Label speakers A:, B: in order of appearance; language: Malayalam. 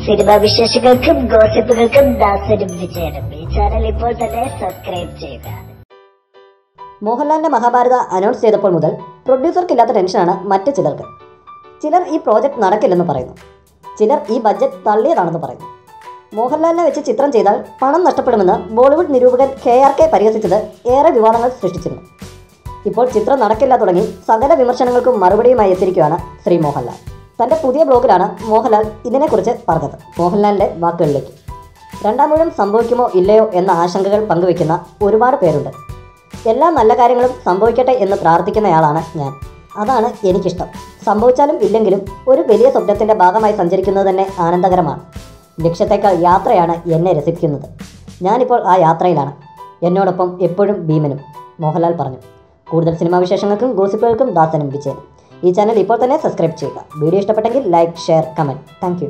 A: സിനിമാ വിശേഷങ്ങൾക്കും ഗോസിപ്പുകൾക്കും ദാസനും വിജയനും ഈ ചാനൽ ഇപ്പോൾ തന്നെ സബ്സ്ക്രൈബ് ചെയ്യുക
B: മോഹൻലാലിന്റെ മഹാഭാരത അനൗൺസ് ചെയ്തപ്പോൾ മുതൽ പ്രൊഡ്യൂസർക്കില്ലാത്ത ടെൻഷനാണ് മറ്റ് ചിലർക്ക് ചിലർ ഈ പ്രോജക്റ്റ് നടക്കില്ലെന്ന് പറയുന്നു ചിലർ ഈ ബഡ്ജറ്റ് തള്ളിയതാണെന്ന് പറയുന്നു മോഹൻലാലിനെ വെച്ച് ചിത്രം ചെയ്താൽ പണം നഷ്ടപ്പെടുമെന്ന് ബോളിവുഡ് നിരൂപകൻ കെ ആർ കെ പരിഹസിച്ചത് ഏറെ വിവാദങ്ങൾ സൃഷ്ടിച്ചിരുന്നു ഇപ്പോൾ ചിത്രം നടക്കില്ല തുടങ്ങി സകല വിമർശനങ്ങൾക്കും മറുപടിയുമായി എത്തിയിരിക്കുകയാണ് ശ്രീ മോഹൻലാൽ തൻ്റെ പുതിയ ബ്ലോഗിലാണ് മോഹൻലാൽ ഇതിനെക്കുറിച്ച് പറഞ്ഞത് മോഹൻലാലിൻ്റെ വാക്കുകളിലേക്ക് രണ്ടാം മുഴുവൻ സംഭവിക്കുമോ ഇല്ലയോ എന്ന ആശങ്കകൾ പങ്കുവെക്കുന്ന ഒരുപാട് പേരുണ്ട് എല്ലാ നല്ല കാര്യങ്ങളും സംഭവിക്കട്ടെ എന്ന് പ്രാർത്ഥിക്കുന്നയാളാണ് ഞാൻ അതാണ് എനിക്കിഷ്ടം സംഭവിച്ചാലും ഇല്ലെങ്കിലും ഒരു വലിയ സ്വപ്നത്തിൻ്റെ ഭാഗമായി സഞ്ചരിക്കുന്നത് തന്നെ ആനന്ദകരമാണ് ലക്ഷ്യത്തേക്കാൾ യാത്രയാണ് എന്നെ രസിപ്പിക്കുന്നത് ഞാനിപ്പോൾ ആ യാത്രയിലാണ് എന്നോടൊപ്പം എപ്പോഴും ഭീമനും മോഹൻലാൽ പറഞ്ഞു കൂടുതൽ സിനിമാ വിശേഷങ്ങൾക്കും ഗോസിപ്പുകൾക്കും ദാസനും വിജയനും ഈ ചാനൽ ഇപ്പോൾ തന്നെ സബ്സ്ക്രൈബ് ചെയ്യുക വീഡിയോ ഇഷ്ടപ്പെട്ടെങ്കിൽ ലൈക്ക് ഷെയർ കമൻറ്റ് താങ്ക്